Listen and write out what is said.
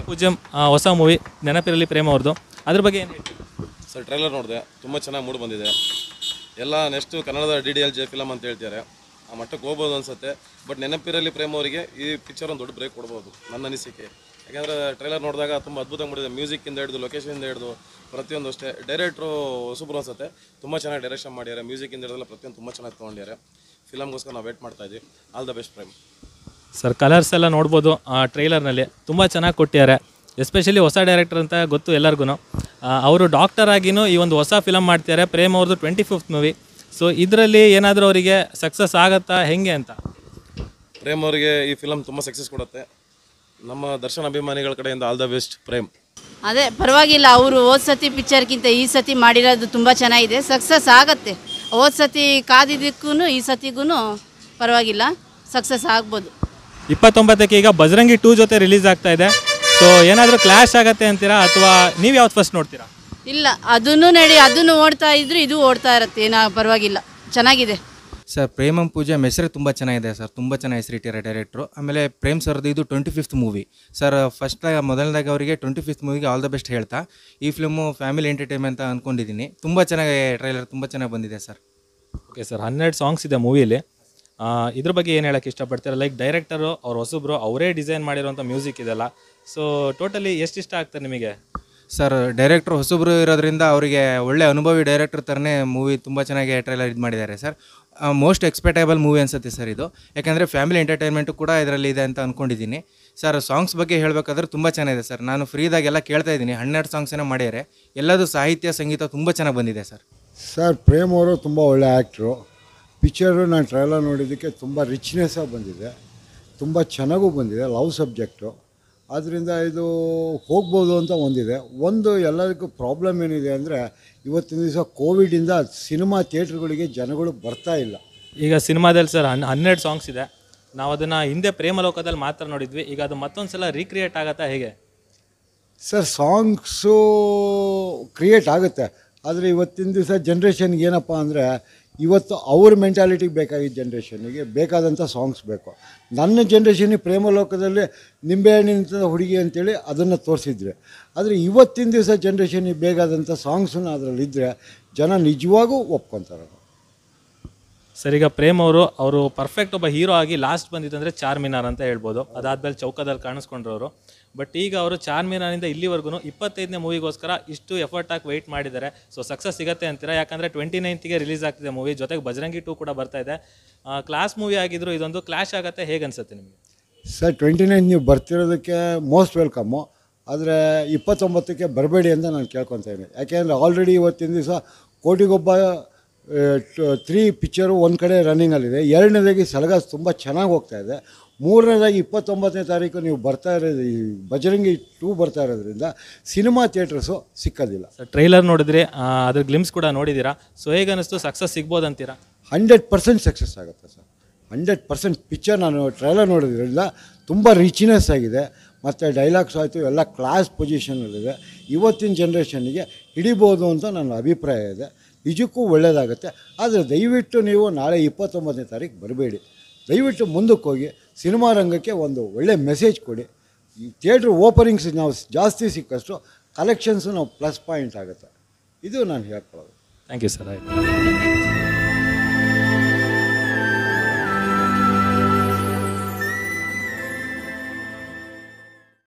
ಪೂಜ್ಯಂ ಆ, ಹೊಸ ಮೂವಿ ನೆನಪಿರಲಿ ಪ್ರೇಮ ಅವ್ರದ್ದು ಅದ್ರ ಬಗ್ಗೆ ಏನು ಹೇಳ್ತೀವಿ ಸರ್ ಟ್ರೈಲರ್ ನೋಡಿದೆ ತುಂಬ ಚೆನ್ನಾಗಿ ಮೂಡ್ ಬಂದಿದೆ ಎಲ್ಲ ನೆಕ್ಸ್ಟು ಕನ್ನಡದ D D L J film ಅಂತ ಹೇಳ್ತಾರೆ ಆ ಮಟ್ಟಕ್ಕೆ ಹೋಗ್ಬೋದು ಅನ್ಸುತ್ತೆ ಬಟ್ ನೆನಪಿರಲಿ ಪ್ರೇಮ್ ಅವರಿಗೆ ಈ ಪಿಕ್ಚರ್ ಒಂದು ದೊಡ್ಡ ಬ್ರೇಕ್ ಕೊಡ್ಬೋದು ನನ್ನ ಅನಿಸಿಕೆ ಯಾಕಂದರೆ ಟ್ರೈಲರ್ ನೋಡಿದಾಗ ತುಂಬ ಅದ್ಭುತವಾಗಿ ಮಾಡಿದೆ ಮ್ಯೂಸಿಕ್ಕಿಂದ ಹಿಡಿದು ಲೊಕೇಶನಿಂದ ಹಿಡಿದು ಪ್ರತಿಯೊಂದು ಅಷ್ಟೇ ಡೈರೆಕ್ಟ್ರು ಹೊಸಬ್ರು ಅನ್ಸುತ್ತೆ ತುಂಬ ಚೆನ್ನಾಗಿ ಡೈರೆಕ್ಷನ್ ಮಾಡ್ಯಾರೆ ಮ್ಯೂಸಿಕ್ಕಿಂದ ಹಿಡಿದೆಲ್ಲ ಪ್ರತಿಯೊಂದು ತುಂಬ ಚೆನ್ನಾಗಿ ತೊಗೊಂಡಿದ್ದಾರೆ ಫಿಲಮ್ಗೋಸ್ಕರ ನಾವು ವೇಟ್ ಮಾಡ್ತಾ ಇದ್ವಿ all the best Prem sir colours ಎಲ್ಲ ನೋಡ್ಬೋದು ಆ ಟ್ರೈಲರ್ನಲ್ಲಿ ತುಂಬ ಚೆನ್ನಾಗಿ ಕೊಟ್ಟಿದ್ದಾರೆ ಎಸ್ಪೆಷಲಿ ಹೊಸ ಡೈರೆಕ್ಟರ್ ಅಂತ ಗೊತ್ತು ಎಲ್ಲರಿಗೂ ಅವರು ಡಾಕ್ಟರ್ ಆಗಿನೂ ಈ ಒಂದು ಹೊಸ ಫಿಲಮ್ ಮಾಡ್ತಿದ್ದಾರೆ ಪ್ರೇಮ್ ಅವ್ರದ್ದು ಟ್ವೆಂಟಿ ಫಿಫ್ತ್ ಮೂವಿ ಸೊ ಇದರಲ್ಲಿ ಏನಾದರೂ ಅವರಿಗೆ ಸಕ್ಸಸ್ ಆಗತ್ತಾ ಹೆಂಗೆ ಅಂತ ಪ್ರೇಮ್ ಅವರಿಗೆ ಈ ಫಿಲಮ್ ತುಂಬ ಸಕ್ಸಸ್ ಕೊಡುತ್ತೆ ನಮ್ಮ ದರ್ಶನ್ ಅಭಿಮಾನಿಗಳ ಕಡೆಯಿಂದ ಆಲ್ ದ ಬೆಸ್ಟ್ ಪ್ರೇಮ್ ಅದೇ ಪರವಾಗಿಲ್ಲ ಅವರು ಹೋದ ಸತಿ ಪಿಕ್ಚರ್ಗಿಂತ ಈ ಸತಿ ಮಾಡಿರೋದು ತುಂಬ ಚೆನ್ನಾಗಿದೆ ಸಕ್ಸಸ್ ಆಗತ್ತೆ ಹೋದ ಸತಿ ಕಾದಿದ್ದಕ್ಕೂ ಈ ಸತಿಗೂ ಪರವಾಗಿಲ್ಲ ಸಕ್ಸಸ್ ಆಗ್ಬೋದು ಇಪ್ಪತ್ತೊಂಬತ್ತಕ್ಕೆ ಈಗ ಬಜರಂಗಿ ಟೂ ಜೊತೆ ರಿಲೀಸ್ ಆಗ್ತಾ ಇದೆ ಸೊ ಏನಾದರೂ ಕ್ಲಾಶ್ ಆಗತ್ತೆ ಅಂತೀರಾ ಅಥವಾ ನೀವು ಯಾವ್ದು ಫಸ್ಟ್ ನೋಡ್ತೀರಾ ಇಲ್ಲ ಅದನ್ನು ನಡಿ ಅದನ್ನು ಓಡ್ತಾ ಇದ್ರು ಇದು ಓಡ್ತಾ ಇರತ್ತೆ ಏನೋ ಪರವಾಗಿಲ್ಲ ಚೆನ್ನಾಗಿದೆ ಸರ್ ಪ್ರೇಮಂ ಪೂಜೆ ಹೆಸರು ತುಂಬ ಚೆನ್ನಾಗಿದೆ ಸರ್ ತುಂಬ ಚೆನ್ನಾಗಿ ಹೆಸರಿಟ್ಟಿದ್ದಾರೆ ಡೈರೆಕ್ಟ್ರು ಆಮೇಲೆ ಪ್ರೇಮ್ ಸರ್ದು ಇದು twenty fifth movie sir first ಮೊದಲನೇದಾಗಿ ಅವರಿಗೆ ಟ್ವೆಂಟಿ ಫಿಫ್ತ್ ಮೂವಿಗೆ ಆಲ್ ದ ಬೆಸ್ಟ್ ಹೇಳ್ತಾ ಈ ಫಿಲ್ಮು ಫ್ಯಾಮಿಲಿ ಎಂಟರ್ಟೈನ್ಮೆಂಟ್ ಅಂತ ಅಂದ್ಕೊಂಡಿದ್ದೀನಿ ತುಂಬ ಚೆನ್ನಾಗಿ ಟ್ರೈಲರ್ ತುಂಬ ಚೆನ್ನಾಗಿ ಬಂದಿದೆ ಸರ್ ಓಕೆ ಸರ್ ಹನ್ನೆರಡು ಸಾಂಗ್ಸ್ ಇದೆ ಮೂವಿಲಿ ಇದ್ರ ಬಗ್ಗೆ ಏನು ಹೇಳಕ್ಕೆ ಇಷ್ಟಪಡ್ತೀರಾ ಲೈಕ್ ಡೈರೆಕ್ಟರು ಅವ್ರ ಹೊಸಬ್ರು ಅವರೇ ಡಿಸೈನ್ ಮಾಡಿರೋಂಥ ಮ್ಯೂಸಿಕ್ ಇದೆಲ್ಲ ಸೊ ಟೋಟಲಿ ಎಷ್ಟು ಇಷ್ಟ ಆಗ್ತದೆ ನಿಮಗೆ ಸರ್ ಡೈರೆಕ್ಟ್ರು ಹೊಸಬ್ರು ಇರೋದ್ರಿಂದ ಅವರಿಗೆ ಒಳ್ಳೆ ಅನುಭವಿ ಡೈರೆಕ್ಟರ್ ಥರನೇ ಮೂವಿ ತುಂಬ ಚೆನ್ನಾಗಿ ಟ್ರೈಲರ್ ಇದು ಮಾಡಿದ್ದಾರೆ ಸರ್ ಮೋಸ್ಟ್ ಎಕ್ಸ್ಪೆಕ್ಟೇಬಲ್ ಮೂವಿ ಅನ್ಸುತ್ತೆ ಸರ್ ಇದು ಯಾಕಂದರೆ ಫ್ಯಾಮಿಲಿ ಎಂಟರ್ಟೈನ್ಮೆಂಟು ಕೂಡ ಇದರಲ್ಲಿ ಇದೆ ಅಂತ ಅಂದ್ಕೊಂಡಿದ್ದೀನಿ ಸರ್ ಸಾಂಗ್ಸ್ ಬಗ್ಗೆ ಹೇಳಬೇಕಾದ್ರೆ ತುಂಬ ಚೆನ್ನಾಗಿದೆ ಸರ್ ನಾನು ಫ್ರೀದಾಗೆಲ್ಲ ಕೇಳ್ತಾ ಇದ್ದೀನಿ ಹನ್ನೆರಡು ಸಾಂಗ್ಸನ್ನ ಮಾಡ್ಯಾರೆ ಎಲ್ಲದೂ ಸಾಹಿತ್ಯ ಸಂಗೀತ ತುಂಬ ಚೆನ್ನಾಗಿ ಬಂದಿದೆ ಸರ್ ಸರ್ ಪ್ರೇಮ್ ಅವರು ತುಂಬ ಒಳ್ಳೆ ಆ್ಯಕ್ಟ್ರು ಪಿಕ್ಚರು ನಾನು ಟ್ರೈಲರ್ ನೋಡಿದ್ದಕ್ಕೆ ತುಂಬ ರಿಚ್ನೆಸ್ಸಾಗಿ ಬಂದಿದೆ ತುಂಬ ಚೆನ್ನಾಗೂ ಬಂದಿದೆ ಲವ್ ಸಬ್ಜೆಕ್ಟು ಆದ್ದರಿಂದ ಇದು ಹೋಗ್ಬೋದು ಅಂತ ಒಂದಿದೆ ಒಂದು ಎಲ್ಲದಕ್ಕೂ ಪ್ರಾಬ್ಲಮ್ ಏನಿದೆ ಅಂದರೆ ಇವತ್ತಿನ ದಿವಸ ಕೋವಿಡಿಂದ ಸಿನಿಮಾ ಥಿಯೇಟ್ರ್ಗಳಿಗೆ ಜನಗಳು ಬರ್ತಾ ಇಲ್ಲ ಈಗ ಸಿನಿಮಾದಲ್ಲಿ ಸರ್ ಹನ್ ಹನ್ನೆರಡು ಸಾಂಗ್ಸ್ ಇದೆ ನಾವು ಅದನ್ನು ಹಿಂದೆ ಪ್ರೇಮಲೋಕದಲ್ಲಿ ಮಾತ್ರ ನೋಡಿದ್ವಿ ಈಗ ಅದು ಮತ್ತೊಂದು ಸಲ ರೀಕ್ರಿಯೇಟ್ ಆಗತ್ತಾ ಹೇಗೆ ಸರ್ ಸಾಂಗ್ಸು ಕ್ರಿಯೇಟ್ ಆಗುತ್ತೆ ಆದರೆ ಇವತ್ತಿನ ದಿವಸ ಜನ್ರೇಷನ್ಗೆ ಏನಪ್ಪ ಅಂದರೆ ಇವತ್ತು ಅವ್ರ ಮೆಂಟಾಲಿಟಿಗೆ ಬೇಕಾಗಿದ್ದ ಜನ್ರೇಷನ್ನಿಗೆ ಬೇಕಾದಂಥ ಸಾಂಗ್ಸ್ ಬೇಕು ನನ್ನ ಜನ್ರೇಷನ್ನಿಗೆ ಪ್ರೇಮಲೋಕದಲ್ಲಿ ನಿಂಬೆಹಣ್ಣಿನ ಹುಡುಗಿ ಅಂತೇಳಿ ಅದನ್ನು ತೋರಿಸಿದ್ರೆ ಆದರೆ ಇವತ್ತಿನ ದಿವಸ ಜನ್ರೇಷನ್ನಿಗೆ ಬೇಕಾದಂಥ ಸಾಂಗ್ಸನ್ನು ಅದರಲ್ಲಿದ್ದರೆ ಜನ ನಿಜವಾಗೂ ಒಪ್ಕೊತಾರೆ ಸರ್ ಈಗ ಪ್ರೇಮ್ ಅವರು ಅವರು ಪರ್ಫೆಕ್ಟ್ ಒಬ್ಬ ಹೀರೋ ಆಗಿ ಲಾಸ್ಟ್ ಬಂದಿದ್ದಂದ್ರೆ ಚಾರ್ಮಿನಾರ್ ಅಂತ ಹೇಳ್ಬೋದು ಅದಾದ್ಮೇಲೆ ಚೌಕದಲ್ಲಿ ಕಾಣಿಸ್ಕೊಂಡ್ರವರು ಬಟ್ ಈಗ ಅವರು ಚಾರ್ಮಿನಾರಿಂದ ಇಲ್ಲಿವರೆಗೂ ಇಪ್ಪತ್ತೈದನೇ ಮೂವಿಗೋಸ್ಕರ ಇಷ್ಟು ಎಫರ್ಟ್ ಹಾಕಿ ವೆಯ್ಟ್ ಮಾಡಿದ್ದಾರೆ ಸೊ ಸಕ್ಸಸ್ ಸಿಗತ್ತೆ ಅಂತೀರಾ ಯಾಕಂದರೆ ಟ್ವೆಂಟಿ ನೈನ್ತಿಗೆ ರಿಲೀಸ್ ಆಗ್ತಿದೆ ಮೂವಿ ಜೊತೆಗೆ ಬಜರಂಗಿ ಟೂ ಕೂಡ ಬರ್ತಾ ಇದೆ ಕ್ಲಾಸ್ ಮೂವಿ ಆಗಿದ್ರು ಇದೊಂದು ಕ್ಲಾಶ್ ಆಗತ್ತೆ ಹೇಗೆ ಅನ್ಸುತ್ತೆ ನಿಮಗೆ ಸರ್ ಟ್ವೆಂಟಿ ನೈನ್ ನೀವು ಬರ್ತಿರೋದಕ್ಕೆ ಮೋಸ್ಟ್ ವೆಲ್ಕಮ್ಮು ಆದರೆ ಇಪ್ಪತ್ತೊಂಬತ್ತಕ್ಕೆ ಬರಬೇಡಿ ಅಂತ ನಾನು ಕೇಳ್ಕೊತಾ ಇದ್ದೀನಿ ಯಾಕೆಂದರೆ ಆಲ್ರೆಡಿ ಇವತ್ತಿನ ದಿವಸ ಕೋಟಿಗೊಬ್ಬ ತ್ರೀ ಪಿಕ್ಚರು ಒಂದು ಕಡೆ ರನ್ನಿಂಗಲ್ಲಿದೆ ಎರಡನೇದಾಗಿ ಸಲಗಾಸ್ ತುಂಬ ಚೆನ್ನಾಗಿ ಹೋಗ್ತಾ ಇದೆ ಮೂರನೇದಾಗಿ ಇಪ್ಪತ್ತೊಂಬತ್ತನೇ ತಾರೀಕು ನೀವು ಬರ್ತಾ ಇರೋದು ಈ ಬಜರಂಗಿ ಟೂ ಬರ್ತಾ ಇರೋದ್ರಿಂದ ಸಿನಿಮಾ ಥಿಯೇಟ್ರಸು ಸಿಕ್ಕೋದಿಲ್ಲ ಸರ್ ಟ್ರೈಲರ್ ನೋಡಿದ್ರಿ ಆ, ಅದ್ರ ಗ್ಲಿಮ್ಸ್ ಕೂಡ ನೋಡಿದ್ದೀರಾ ಸೊ ಹೇಗೆ ಅನಿಸ್ತು ಸಕ್ಸಸ್ ಸಿಗ್ಬೋದು ಅಂತೀರಾ ಹಂಡ್ರೆಡ್ ಪರ್ಸೆಂಟ್ ಸಕ್ಸಸ್ ಆಗುತ್ತೆ ಸರ್ ಹಂಡ್ರೆಡ್ ಪರ್ಸೆಂಟ್ ಪಿಕ್ಚರ್ ನಾನು ಟ್ರೈಲರ್ ನೋಡೋದ್ರಿಂದ ತುಂಬ ರಿಚ್ನೆಸ್ ಆಗಿದೆ ಮತ್ತು ಡೈಲಾಗ್ಸ್ ಆಯಿತು ಎಲ್ಲ ಕ್ಲಾಸ್ ಪೊಸಿಷನಲ್ಲಿದೆ ಇವತ್ತಿನ ಜನ್ರೇಷನ್ನಿಗೆ ಹಿಡಿಬೋದು ಅಂತ ನನ್ನ ಅಭಿಪ್ರಾಯ ಇದೆ ನಿಜಕ್ಕೂ ಒಳ್ಳೆಯದಾಗುತ್ತೆ ಆದರೆ ದಯವಿಟ್ಟು ನೀವು ನಾಳೆ ಇಪ್ಪತ್ತೊಂಬತ್ತನೇ ತಾರೀಕು ಬರಬೇಡಿ ದಯವಿಟ್ಟು ಮುಂದಕ್ಕೆ ಹೋಗಿ ಸಿನಿಮಾ ರಂಗಕ್ಕೆ ಒಂದು ಒಳ್ಳೆ ಮೆಸೇಜ್ ಕೊಡಿ ಈ ಥಿಯೇಟ್ರ್ ಓಪನಿಂಗ್ಸ್ ನಾವು ಜಾಸ್ತಿ ಸಿಕ್ಕಷ್ಟು ಕಲೆಕ್ಷನ್ಸು ನಾವು ಪ್ಲಸ್ ಪಾಯಿಂಟ್ ಆಗುತ್ತೆ ಇದು ನಾನು ಹೇಳ್ಕೊಳ್ಳೋದು ಥ್ಯಾಂಕ್ ಯು ಸರ್ ಆಯ್ತು